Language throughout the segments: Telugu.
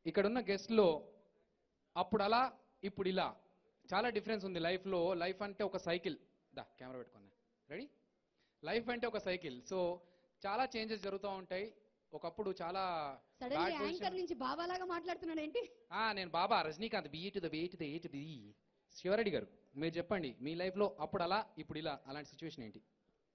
ఇక్కడున్న గెస్ట్లో అప్పుడు అలా ఇప్పుడు ఇలా చాలా డిఫరెన్స్ ఉంది లైఫ్లో లైఫ్ అంటే ఒక సైకిల్ దా కెమెరా పెట్టుకున్నా రెడీ లైఫ్ అంటే ఒక సైకిల్ సో చాలా చేంజెస్ జరుగుతూ ఉంటాయి ఒకప్పుడు చాలా సడన్ bad యాంకర్ position- నుంచి బాబాలాగా మాట్లాడుతున్నాడు ఏంటి ఆ, నేను Baba Rajinikanth B to the B to the A to the Siva Reddy గారు మీరు చెప్పండి మీ లైఫ్లో అప్పుడు అలా ఇప్పుడు ఇలా అలాంటి సిచ్యువేషన్ ఏంటి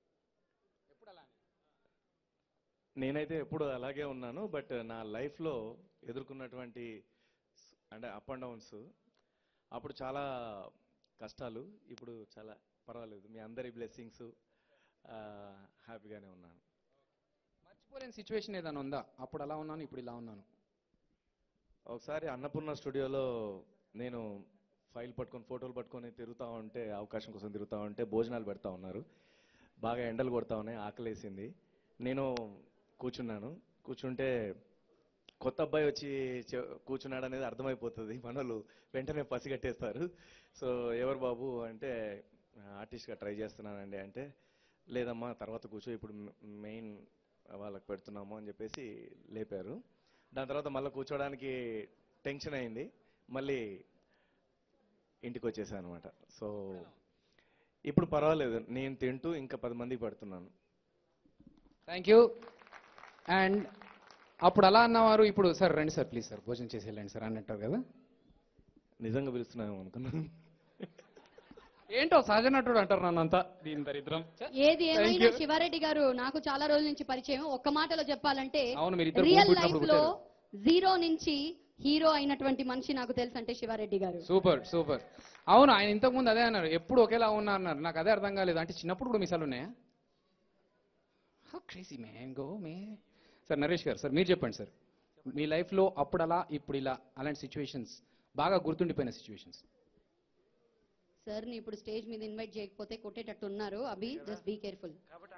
నేనైతే ఎప్పుడు అలాగే ఉన్నాను బట్ నా లైఫ్లో ఎదుర్కొన్నటువంటి స్- అంటే అప్ అండ్ డౌన్స్ అప్పుడు చాలా కష్టాలు ఇప్పుడు చాలా పర్వాలేదు మీ అందరి బ్లెస్సింగ్స్ హ్యాపీగానే ఉన్నాను మర్చిపోలేని సిచ్యువేషన్ ఏదైనా ఉందా అప్పుడు అలా ఉన్నాను ఇప్పుడు ఇలా ఉన్నాను ఒకసారి అన్నపూర్ణ స్టూడియోలో నేను ఫైల్ పట్టుకొని ఫోటోలు పట్టుకొని తిరుగుతూ ఉంటే అవకాశం కోసం తిరుగుతూ ఉంటే భోజనాలు పెడతా ఉన్నారు బాగా ఎండలు కొడతా ఉన్నాయి ఆకలేసింది నేను కూర్చున్నాను కూర్చుంటే కొత్త అబ్బాయి వచ్చి చె- కూర్చున్నాడు అనేది అర్థమైపోతుంది మనోళ్ళు వెంటనే పసిగట్టేస్తారు సో ఎవరు బాబు అంటే ఆర్టిస్ట్గా ట్రై చేస్తున్నానండి అంటే లేదమ్మా తర్వాత కూర్చో ఇప్పుడు మెయిన్ వాళ్ళకి పెడుతున్నాము అని చెప్పేసి లేపారు దాని తర్వాత మళ్ళీ కూర్చోడానికి టెన్షన్ అయింది మళ్ళీ ఇంటికి వచ్చేసాను అనమాట సో ఇప్పుడు పర్వాలేదు నేను తింటూ ఇంకా పది మందికి పెడుతున్నాను థ్యాంక్ యూ అండ్ అప్పుడు అలా అన్నవారు ఇప్పుడు సార్ రండి సార్ ప్లీజ్ సార్ భోజనం చేసి వెళ్ళండి సార్ అని అంటారు కదా నిజంగా పిలుస్తున్నాను అనుకున్నాను ఏంటో సహజ నటుడు అంటారు నన్నంతా దీని దరిద్రం ఏది Thank ఏమైనా you. శివారెడ్డి గారు నాకు చాలా రోజుల నుంచి పరిచయం ఒక్క మాటలో చెప్పాలంటే అవును మీరు ఇద్దరు రియల్ భూమి లైఫ్ పుట్టినప్పుడు లో జీరో నుంచి హీరో అయినటువంటి మనిషి నాకు తెలుసు అంటే శివారెడ్డి గారు సూపర్ సూపర్ అవును ఆయన ఇంతకు ముందు అదే అన్నారు ఎప్పుడు ఒకేలా ఉన్నా అన్నారు నాకు అదే అర్థం కాలేదు అంటే చిన్నప్పుడు కూడా మిసాలు ఉన్నాయా హౌ క్రేజీ మ్యాన్ గో మే సార్ నరేష్ గారు సార్ మీరు చెప్పండి సార్ మీ లైఫ్లో అప్పుడు అలా ఇప్పుడు ఇలా అలాంటి సిచ్యువేషన్స్ బాగా గుర్తుండిపోయిన సిచ్యువేషన్స్ సార్ ని ఇప్పుడు స్టేజ్ మీద ఇన్వైట్ చేయకపోతే కొట్టేటట్టు ఉన్నారు అభి జస్ట్ బీ కేర్ఫుల్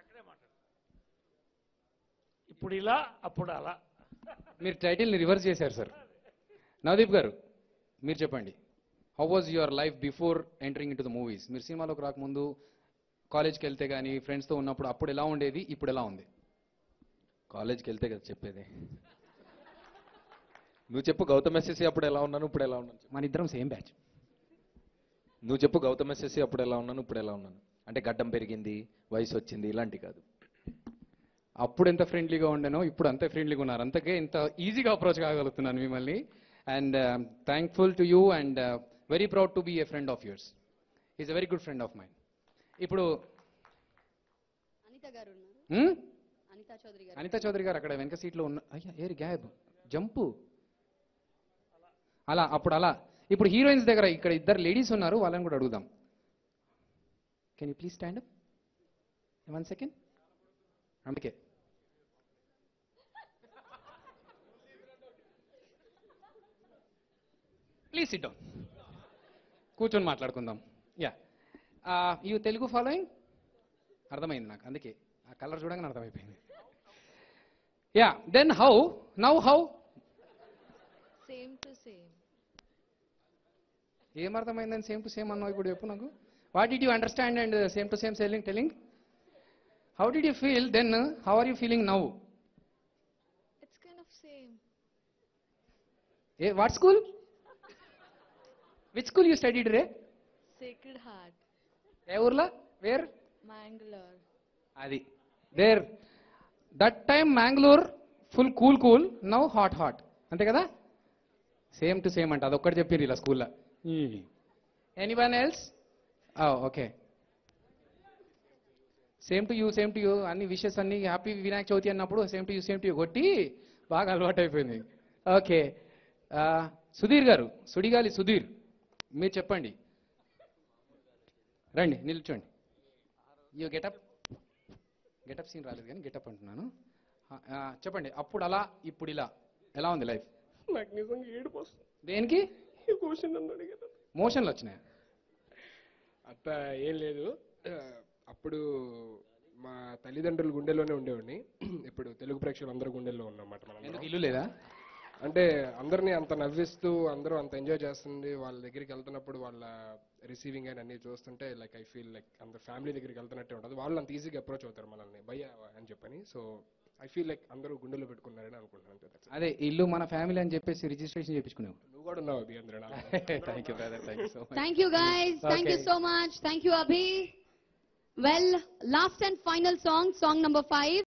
ఇప్పుడు ఇలా అప్పుడు అలా మీరు టైటిల్ని రివర్స్ చేశారు సార్ నవదీప్ గారు మీరు చెప్పండి how was your life before entering into the movies మీరు సినిమాలోకి రాకముందు కాలేజ్కి వెళ్తే కానీ ఫ్రెండ్స్తో ఉన్నప్పుడు అప్పుడు ఎలా ఉండేది ఇప్పుడు ఎలా ఉంది కాలేజ్కి వెళ్తే కదా చెప్పేది నువ్వు చెప్పు గౌతమ్ ఎస్ఎస్సి అప్పుడు ఎలా ఉన్నాను ఇప్పుడు ఎలా ఉన్నాను చెప్పు. మన ఇద్దరం సేమ్ బ్యాచ్ నువ్వు చెప్పు గౌతమ్ ఎస్ఎస్సి అప్పుడు ఎలా ఉన్నాను ఇప్పుడు ఎలా ఉన్నాను అంటే గడ్డం పెరిగింది వయసు వచ్చింది ఇలాంటి కాదు అప్పుడు ఎంత ఫ్రెండ్లీగా ఉండేనో ఇప్పుడు అంతే ఫ్రెండ్లీగా ఉన్నారు అంతకే ఇంత ఈజీగా అప్రోచ్ కాగలుగుతున్నాను మిమ్మల్ని and thankful to you and very proud to be a friend of yours is a very good friend of mind ఇప్పుడు అనిత గారు ఉన్నారు hmm? అనితా చౌదరి గారు అనితా చౌదరి గారు అక్కడ వెనక సీట్లో ఉన్న అయ్యా ఏరి గ్యాబ్ జంపు అలా అప్పుడు అలా ఇప్పుడు హీరోయిన్స్ దగ్గర ఇక్కడ ఇద్దరు లేడీస్ ఉన్నారు వాళ్ళని కూడా అడుగుదాం can you please stand up one second అందుకే ప్లీజ్ సిట్ డౌన్ కూర్చొని మాట్లాడుకుందాం యా యూ తెలుగు ఫాలోయింగ్ అర్థమైంది నాకు అందుకే ఆ కలర్ చూడగానే అర్థమైపోయింది yeah then how now how same to same ఏం అర్థమైందని సేమ్ టు సేమ్ అన్నావు ఇప్పుడు చెప్పు నాకు what did you understand and same to same selling telling how did you feel then how are you feeling now it's kind of same ఏ what school which school you studied రే సేక్రెడ్ హార్ట్ ఏ ఊర్లో వేర్ మ్యాంగ్లూర్ అది there that time Mangalore full cool cool now hot hot అంతే కదా సేమ్ టు సేమ్ అంట అదొక్కటి చెప్పారు ఇలా స్కూల్లో anyone else okay same to you same to you అన్ని విషెస్ అన్ని హ్యాపీ వినాయక చవితి అన్నప్పుడు same to you same to you కొట్టి బాగా అలవాటు అయిపోయింది ఓకే సుధీర్ గారు సుడిగాలి సుధీర్ మీరు చెప్పండి రండి నిల్చోండి యూ గెటప్ గెటప్ సీన్ రాలేదు కానీ గెటప్ అంటున్నాను ఆ, ఆ, చెప్పండి అప్పుడు అలా ఇప్పుడు ఇలా ఎలా ఉంది లైఫ్ నాకు నిజంగా ఏడుపు వస్తుంది దేనికి ఈ క్వశ్చన్ నన్ను అడిగారు మోషన్లు వచ్చినాయి అత్త ఏం లేదు ఆ, అప్పుడు మా తల్లిదండ్రులు గుండెల్లోనే ఉండేవాడిని ఇప్పుడు తెలుగు ప్రేక్షకులు అందరూ గుండెల్లో ఉన్నమాట మనం ఎందుకు ఇల్లు లేదా అంటే అందరినీ అంత నవ్విస్తూ అందరూ అంత ఎంజాయ్ చేస్తుంది వాళ్ళ దగ్గరికి వెళ్తున్నప్పుడు వాళ్ళ రిసీవింగ్ అని అన్ని చూస్తుంటే లైక్ ఐ ఫీల్ లైక్ అందరు ఫ్యామిలీ దగ్గరికి వెళ్తున్నట్టే ఉంటుంది వాళ్ళు అంత ఈజీగా అప్రోచ్ అవుతారు మనల్ని భయ్య అని చెప్పని సో ఐ ఫీల్ లైక్ అందరూ గుండెలో పెట్టుకున్నారని అనుకుంటున్నాను అంతే that's it. అదే ఇల్లు మన ఫ్యామిలీ అని చెప్పేసి రిజిస్ట్రేషన్ చేయించుకునేవు నువ్వు కూడా ఉన్నావు అభి అందులో నాలో. Thank you brother thank you so much Thank you, guys. Thank you Okay. so much. Thank you, Abhi. Well, last and final song, song number five.